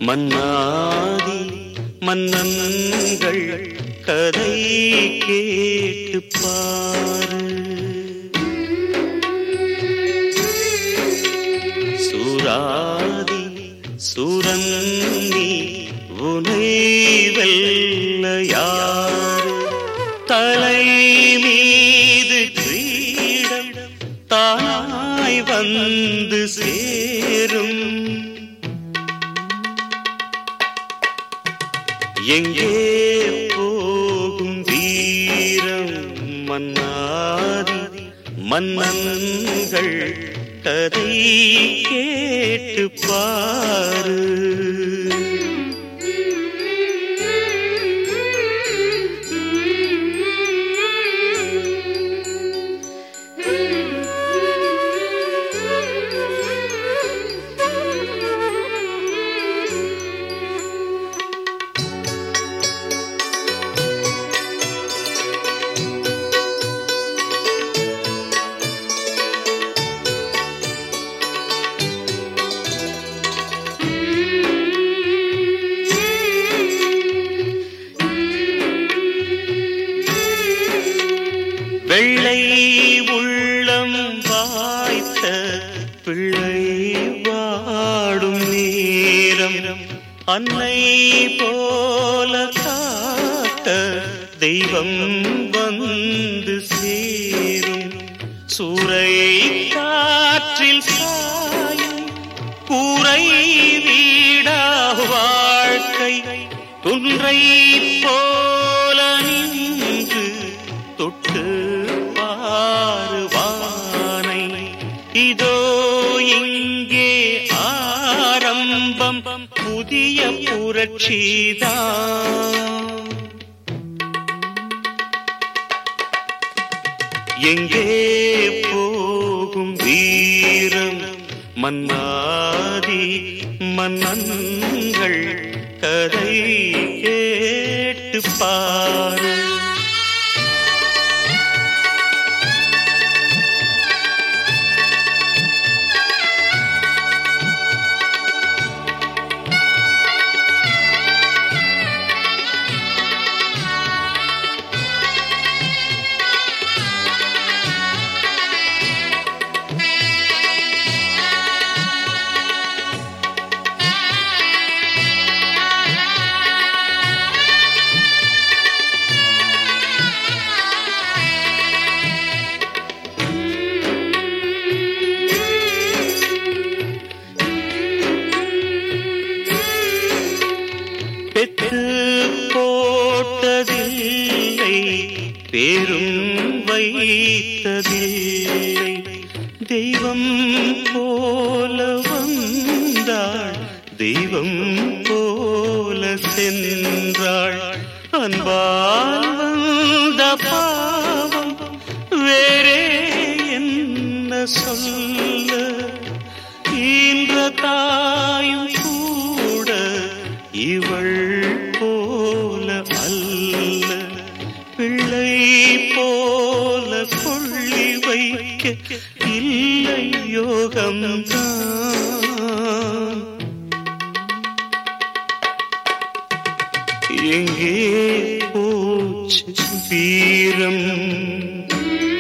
மன்னாதி மன்னன்கள் கதை கேட்டு பாரு சூராதி சூரன்னி உனை வெல்ல யாரு தலை மீது கிரீடம் தானாய் வந்து சேரும் எங்கே போகும் வீரம் மன்னாதி மன்னன்கள் கதை கேட்டு பாரு வெள்ளை உள்ளம் வாய்த்த பிள்ளை வாடும் நேரம் அன்னை போல காத்த தெய்வம் வந்து சேரும் சூறை காற்றில் சாயும் கூரை வீடா வாழ்க்கை குன்றை போல நின்று தொட்டு பாருவானை இதோ இங்கே ஆரம்பம் புதிய புரட்சிதான் எங்கே போகும் வீரம் மன்னாதி மன்னன்கள் கதை கேட்டு பாரு பெற்று போட்டதில்லை பேரும் வைத்ததில்லை தெய்வம் போல வந்தாள் தெய்வம் போல சென்றாள் அன்பால் வந்த பாவம் வேறே என்ன சொல்ல ஈன்ற தாயும் கூட இவள் போல அல்ல பிள்ளை போல கொள்ளி வைக்க இல்லை யோகம்தான் எங்கே போச்சு வீரம்